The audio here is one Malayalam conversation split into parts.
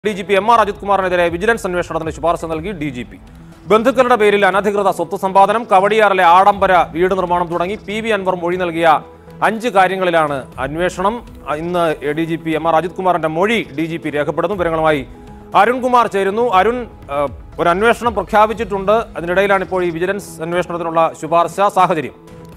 D G P M R Ajith കുമാറിനെതിരെ വിജിലൻസ് അന്വേഷണത്തിന് ശുപാർശ നൽകി ഡി ജി പി ബന്ധുക്കളുടെ പേരിൽ അനധികൃത സ്വത്ത് സമ്പാദനം കവടിയാറിലെ ആഡംബര വീട് നിർമ്മാണം തുടങ്ങി പി വി അൻവർ മൊഴി നൽകിയ അഞ്ച് കാര്യങ്ങളിലാണ് അന്വേഷണം അ, ഇന്ന് D G P M R Ajith കുമാറിന്റെ മൊഴി ഡി ജി പി രേഖപ്പെടുന്നു വിവരങ്ങളുമായി അരുൺകുമാർ ചേരുന്നു അരുൺ ആ, ഒരു അന്വേഷണം പ്രഖ്യാപിച്ചിട്ടുണ്ട് അതിനിടയിലാണ് ഇപ്പോൾ ഈ വിജിലൻസ് അന്വേഷണത്തിനുള്ള ശുപാർശ സാഹചര്യം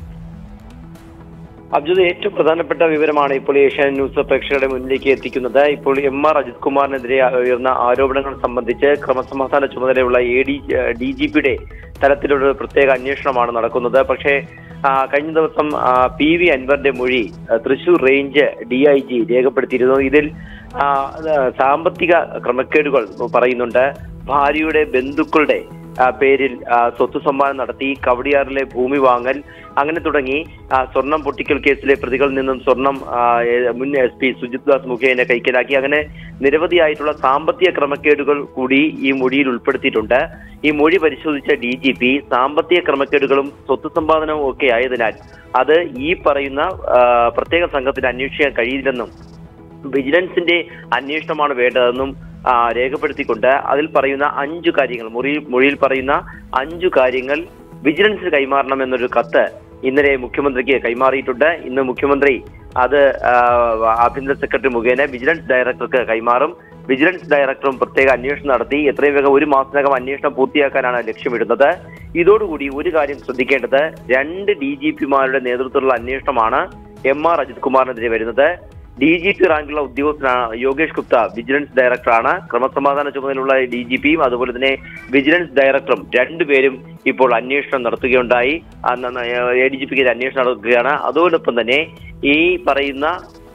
അബ്ജുദ് ഏറ്റവും പ്രധാനപ്പെട്ട വിവരമാണ് ഇപ്പോൾ ഏഷ്യാനെറ്റ് ന്യൂസ് പ്രേക്ഷകരുടെ മുന്നിലേക്ക് എത്തിക്കുന്നത് ഇപ്പോൾ എം ആർ അജിത് കുമാറിനെതിരെ ഉയർന്ന ആരോപണങ്ങൾ സംബന്ധിച്ച് ക്രമസമാധാന ചുമതലയുള്ള എ ഡി ഡി ജി പിയുടെ തലത്തിലുള്ള ഒരു പ്രത്യേക അന്വേഷണമാണ് നടക്കുന്നത് പക്ഷേ ആ, കഴിഞ്ഞ ദിവസം ആ, പി വി അൻവറിന്റെ മൊഴി ആ, Thrissur range D I G രേഖപ്പെടുത്തിയിരുന്നു ഇതിൽ ആ, ആ, സാമ്പത്തിക ക്രമക്കേടുകൾ പറയുന്നുണ്ട് ഭാര്യയുടെ ബന്ധുക്കളുടെ ആ, പേരിൽ ആ, സ്വത്ത് സമ്മാനം നടത്തി കവടിയാറിലെ ഭൂമി വാങ്ങൽ അങ്ങനെ തുടങ്ങി ആ, സ്വർണം പൊട്ടിക്കൽ കേസിലെ പ്രതികളിൽ നിന്നും സ്വർണം ആ, ഏ- മുൻ എസ് പി സുജിത് ദാസ് മുഖേന കൈക്കലാക്കി അങ്ങനെ നിരവധിയായിട്ടുള്ള സാമ്പത്തിക ക്രമക്കേടുകൾ കൂടി ഈ മൊഴിയിൽ ഉൾപ്പെടുത്തിയിട്ടുണ്ട് ഈ മൊഴി പരിശോധിച്ച ഡി ജി പി സാമ്പത്തിക ക്രമക്കേടുകളും സ്വത്ത് സമ്പാദനവും ഒക്കെ ആയതിനാൽ അത് ഈ പറയുന്ന ആ, പ്രത്യേക സംഘത്തിന് അന്വേഷിക്കാൻ കഴിയില്ലെന്നും വിജിലൻസിന്റെ അന്വേഷണമാണ് വേണ്ടതെന്നും ആ, രേഖപ്പെടുത്തിക്കൊണ്ട് അതിൽ പറയുന്ന അഞ്ചു കാര്യങ്ങൾ മുറി മൊഴിയിൽ പറയുന്ന അഞ്ചു കാര്യങ്ങൾ വിജിലൻസിന് കൈമാറണം എന്നൊരു കത്ത് ഇന്നലെ മുഖ്യമന്ത്രിക്ക് കൈമാറിയിട്ടുണ്ട് ഇന്ന് മുഖ്യമന്ത്രി അത് ആ, ആഭ്യന്തര സെക്രട്ടറി മുഖേന വിജിലൻസ് ഡയറക്ടർക്ക് കൈമാറും വിജിലൻസ് ഡയറക്ടറും പ്രത്യേക അന്വേഷണം നടത്തി എത്രയും വേഗം ഒരു മാസത്തിനകം അന്വേഷണം പൂർത്തിയാക്കാനാണ് ലക്ഷ്യമിടുന്നത് ഇതോടുകൂടി ഒരു കാര്യം ശ്രദ്ധിക്കേണ്ടത് രണ്ട് ഡി ജി പിമാരുടെ നേതൃത്വത്തിലുള്ള അന്വേഷണമാണ് എം ആർ അജിത് കുമാറിനെതിരെ വരുന്നത് ഡി ജി പി റാങ്കിലുള്ള ഉദ്യോഗസ്ഥനാണ് യോഗേഷ് ഗുപ്ത വിജിലൻസ് ഡയറക്ടറാണ് ക്രമസമാധാന ചുമതലയുള്ള ഡി ജി പിയും അതുപോലെ തന്നെ വിജിലൻസ് ഡയറക്ടറും രണ്ടുപേരും ഇപ്പോൾ അന്വേഷണം നടത്തുകയുണ്ടായി എ ഡി ജി പിക്ക് അന്വേഷണം നടത്തുകയാണ് അതോടൊപ്പം തന്നെ ഈ പറയുന്ന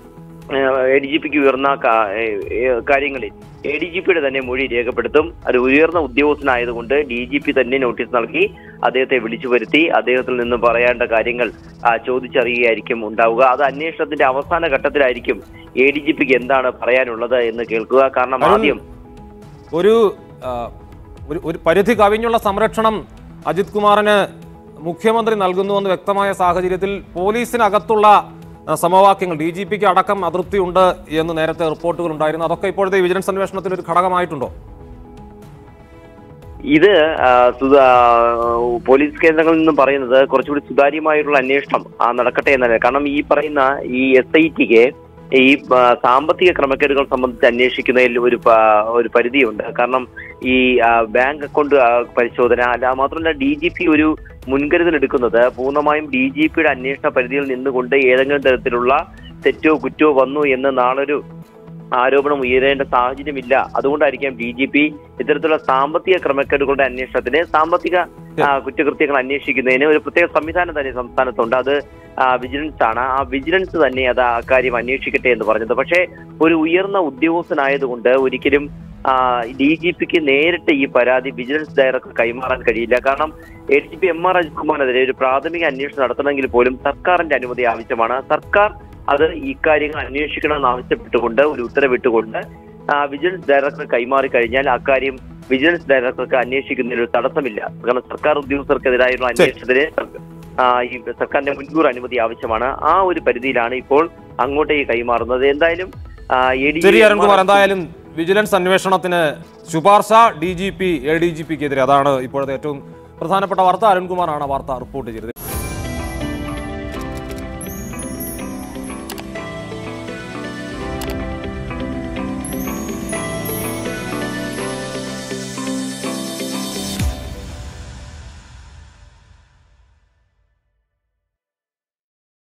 എ ഡി ജി പിക്ക് ഉയർന്ന കാ- ഏ, ഏ, കാര്യങ്ങളിൽ എ ഡി ജി പിയുടെ തന്നെ മൊഴി രേഖപ്പെടുത്തും അത് ഉയർന്ന ഉദ്യോഗസ്ഥനായതുകൊണ്ട് ഡി ജി പി തന്നെ നോട്ടീസ് നൽകി അദ്ദേഹത്തെ വിളിച്ചു വരുത്തി അദ്ദേഹത്തിൽ നിന്ന് പറയേണ്ട കാര്യങ്ങൾ ആ, ചോദിച്ചറിയുകയായിരിക്കും ഉണ്ടാവുക അത് അന്വേഷണത്തിന്റെ അവസാന ഘട്ടത്തിലായിരിക്കും എ ഡി ജി പിക്ക് എന്താണ് പറയാനുള്ളത് എന്ന് കേൾക്കുക കാരണം അരുൺ, ആദ്യം ഒരു ആ, ഒരു ഒരു പരിധി കവിഞ്ഞുള്ള സംരക്ഷണം അജിത് കുമാറിന് മുഖ്യമന്ത്രി നൽകുന്നുവെന്ന് വ്യക്തമായ സാഹചര്യത്തിൽ പോലീസിനകത്തുള്ള ആ, സമവാക്യങ്ങൾ ഡി ജി പിക്ക് അടക്കം അതൃപ്തിയുണ്ട് എന്ന് നേരത്തെ റിപ്പോർട്ടുകൾ ഉണ്ടായിരുന്നു അതൊക്കെ ഇപ്പോഴത്തെ ഈ വിജിലൻസ് അന്വേഷണത്തിൽ ഒരു ഘടകമായിട്ടുണ്ടോ ഇത് ആ, സുതാ- പോലീസ് കേന്ദ്രങ്ങളിൽ നിന്നും പറയുന്നത് കുറച്ചുകൂടി സുതാര്യമായിട്ടുള്ള അന്വേഷണം ആ, നടക്കട്ടെ എന്നല്ല കാരണം ഈ പറയുന്ന ഈ എസ് ഐ ടിക്ക് ഈ ആ, സാമ്പത്തിക ക്രമക്കേടുകൾ സംബന്ധിച്ച് അന്വേഷിക്കുന്നതിൽ ഒരു പ- ഒരു പരിധിയുണ്ട് കാരണം ഈ ആ, ബാങ്ക് അക്കൗണ്ട് ആ, പരിശോധന അല്ല മാത്രമല്ല ഡി ജി പി ഒരു മുൻകരുതൽ എടുക്കുന്നത് പൂർണ്ണമായും ഡി ജി പിയുടെ അന്വേഷണ പരിധിയിൽ നിന്നുകൊണ്ട് ഏതെങ്കിലും തരത്തിലുള്ള തെറ്റോ കുറ്റോ വന്നു എന്ന് നാളൊരു ആരോപണം ഉയരേണ്ട സാഹചര്യമില്ല അതുകൊണ്ടായിരിക്കാം ഡി ജി പി ഇത്തരത്തിലുള്ള സാമ്പത്തിക ക്രമക്കേടുകളുടെ അന്വേഷണത്തിന് സാമ്പത്തിക ആ, കുറ്റകൃത്യങ്ങൾ അന്വേഷിക്കുന്നതിന് ഒരു പ്രത്യേക സംവിധാനം തന്നെ സംസ്ഥാനത്തുണ്ട് അത് ആ, വിജിലൻസ് ആണ് ആ വിജിലൻസ് തന്നെ അത് ആ കാര്യം അന്വേഷിക്കട്ടെ എന്ന് പറഞ്ഞത് പക്ഷേ ഒരു ഉയർന്ന ഉദ്യോഗസ്ഥനായതുകൊണ്ട് ഒരിക്കലും ഡി ജി പിക്ക് നേരിട്ട് ഈ പരാതി വിജിലൻസ് ഡയറക്ടർ കൈമാറാൻ കഴിയില്ല കാരണം A D G P M R അജിത്കുമാറിനെതിരെ ഒരു പ്രാഥമിക അന്വേഷണം നടത്തണമെങ്കിൽ പോലും സർക്കാരിന്റെ അനുമതി ആവശ്യമാണ് സർക്കാർ അത് ഇക്കാര്യങ്ങൾ അന്വേഷിക്കണമെന്ന് ആവശ്യപ്പെട്ടുകൊണ്ട് ഒരു ഉത്തരവിട്ടുകൊണ്ട് ആ, വിജിലൻസ് ഡയറക്ടർ കൈമാറി കഴിഞ്ഞാൽ അക്കാര്യം വിജിലൻസ് ഡയറക്ടർക്ക് അന്വേഷിക്കുന്നതിന് ഒരു തടസ്സമില്ല കാരണം സർക്കാർ ഉദ്യോഗസ്ഥർക്കെതിരായുള്ള അന്വേഷണത്തിന് ആ, ഈ സർക്കാരിന്റെ മുൻകൂർ അനുമതി ആവശ്യമാണ് ആ ഒരു പരിധിയിലാണ് ഇപ്പോൾ അങ്ങോട്ടേക്ക് കൈമാറുന്നത് എന്തായാലും ആ, ADG ശരി അരുൺകുമാർ എന്തായാലും വിജിലൻസ് അന്വേഷണത്തിന് ശുപാർശ D G P A D G പിക്കെതിരെ അതാണ് ഇപ്പോഴത്തെ ഏറ്റവും പ്രധാനപ്പെട്ട വാർത്ത അരുൺകുമാറാണ് ആ വാർത്ത റിപ്പോർട്ട് ചെയ്തത്